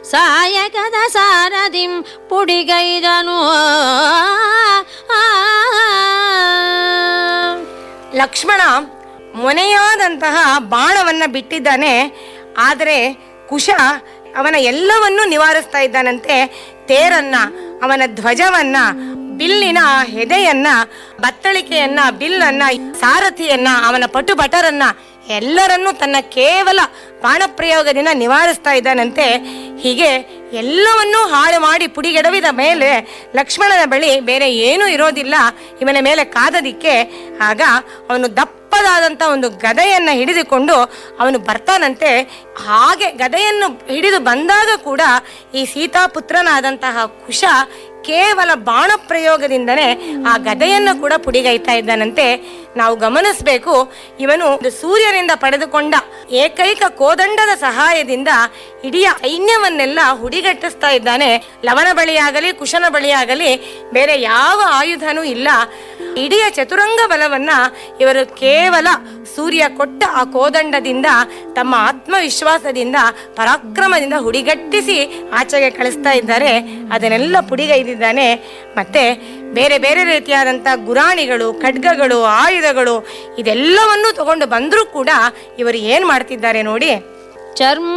ಸಾಯಕದ ಸಾರದಿಂ ಪುಡಿಗೈದನು ಲಕ್ಷ್ಮಣ ಮೊನೆಯಾದಂತಹ ಬಾಣವನ್ನ ಬಿಟ್ಟಿದ್ದಾನೆ ಆದರೆ ಕುಶ ಅವನ ಎಲ್ಲವನ್ನೂ ನಿವಾರಿಸ್ತಾ ಇದ್ದಾನಂತೆ ತೇರನ್ನ ಅವನ ಧ್ವಜವನ್ನ ಬಿಲ್ಲಿನ ಹೆದೆಯನ್ನ ಬತ್ತಳಿಕೆಯನ್ನ ಬಿಲ್ಲನ್ನ ಸಾರಥಿಯನ್ನ ಅವನ ಪಟುಭಟರನ್ನ ಎಲ್ಲರನ್ನೂ ತನ್ನ ಕೇವಲ ಬಾಣಪ್ರಯೋಗದಿಂದ ನಿವಾರಿಸ್ತಾ ಇದ್ದಾನಂತೆ ಹೀಗೆ ಎಲ್ಲವನ್ನೂ ಹಾಳು ಮಾಡಿ ಪುಡಿಗೆಡವಿದ ಮೇಲೆ ಲಕ್ಷ್ಮಣನ ಬಳಿ ಬೇರೆ ಏನೂ ಇರೋದಿಲ್ಲ ಇವನ ಮೇಲೆ ಕಾದದಿಕ್ಕೆ ಆಗ ಅವನು ದಪ್ಪದಾದಂಥ ಒಂದು ಗದೆಯನ್ನ ಹಿಡಿದುಕೊಂಡು ಅವನು ಬರ್ತಾನಂತೆ ಹಾಗೆ ಗದೆಯನ್ನು ಹಿಡಿದು ಬಂದಾಗ ಕೂಡ ಈ ಸೀತಾಪುತ್ರನಾದಂತಹ ಕುಶ ಕೇವಲ ಬಾಣ ಪ್ರಯೋಗದಿಂದನೇ ಆ ಗದೆಯನ್ನು ಕೂಡ ಪುಡಿಗೈತಾ ಇದ್ದಾನಂತೆ ನಾವು ಗಮನಿಸಬೇಕು ಇವನು ಒಂದು ಸೂರ್ಯನಿಂದ ಪಡೆದುಕೊಂಡ ಏಕೈಕ ಕೋದಂಡದ ಸಹಾಯದಿಂದ ಇಡೀ ಸೈನ್ಯವನ್ನೆಲ್ಲ ಹುಡಿಗಟ್ಟಿಸ್ತಾ ಇದ್ದಾನೆ ಲವಣ ಬಳಿಯಾಗಲಿ ಕುಶನ ಬಳಿಯಾಗಲಿ ಬೇರೆ ಯಾವ ಆಯುಧನೂ ಇಲ್ಲ ಇಡೀ ಚತುರಂಗ ಬಲವನ್ನ ಇವರು ಕೇವಲ ಸೂರ್ಯ ಕೊಟ್ಟ ಆ ಕೋದಂಡದಿಂದ ತಮ್ಮ ಆತ್ಮವಿಶ್ವಾಸದಿಂದ ಪರಾಕ್ರಮದಿಂದ ಹುಡಿಗಟ್ಟಿಸಿ ಆಚೆಗೆ ಕಳಿಸ್ತಾ ಇದ್ದಾರೆ ಅದನ್ನೆಲ್ಲ ಪುಡಿಗೈದಿದ್ದಾನೆ ಮತ್ತೆ ಬೇರೆ ಬೇರೆ ರೀತಿಯಾದಂಥ ಗುರಾಣಿಗಳು ಖಡ್ಗಗಳು ಆಯುಧಗಳು ಇದೆಲ್ಲವನ್ನೂ ತಗೊಂಡು ಬಂದರೂ ಕೂಡ ಇವರು ಏನ್ ಮಾಡ್ತಿದ್ದಾರೆ ನೋಡಿ ಚರ್ಮ